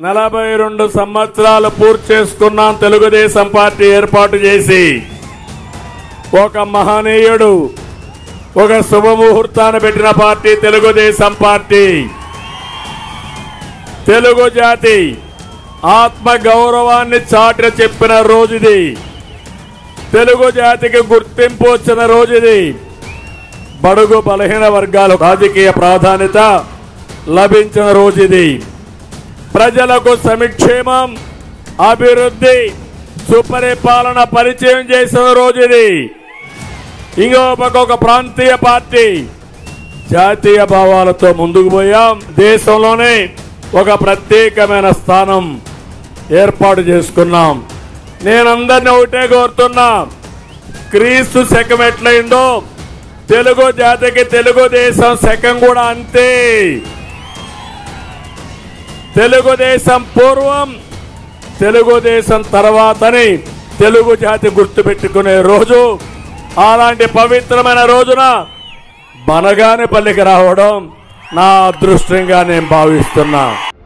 నలభై రెండు సంవత్సరాలు పూర్తి చేసుకున్నాం తెలుగుదేశం పార్టీ ఏర్పాటు చేసి ఒక మహనీయుడు ఒక శుభముహూర్తాన్ని పెట్టిన పార్టీ తెలుగుదేశం పార్టీ తెలుగు జాతి ఆత్మ గౌరవాన్ని చాటి చెప్పిన రోజుది తెలుగు జాతికి గుర్తింపు వచ్చిన రోజుది బడుగు బలహీన వర్గాల రాజకీయ ప్రాధాన్యత లభించిన రోజుది ప్రజలకు సంక్షేమం అభివృద్ధి సుపరిపాలన పరిచయం చేసిన రోజుది ఇంకో పక్క ఒక ప్రాంతీయ పార్టీ జాతీయ భావాలతో ముందుకు పోయాం దేశంలోనే ఒక ప్రత్యేకమైన స్థానం ఏర్పాటు చేసుకున్నాం నేనందరినీ ఒకటే కోరుతున్నా క్రీస్తు శకం ఎట్లయిందో తెలుగు జాతికి తెలుగుదేశం శకం కూడా అంతే తెలుగుదేశం పూర్వం తెలుగుదేశం తర్వాతని తెలుగు జాతి గుర్తుపెట్టుకునే రోజు అలాంటి పవిత్రమైన రోజున బనగాని పల్లికి రావడం నా అదృష్టంగా నేను భావిస్తున్నా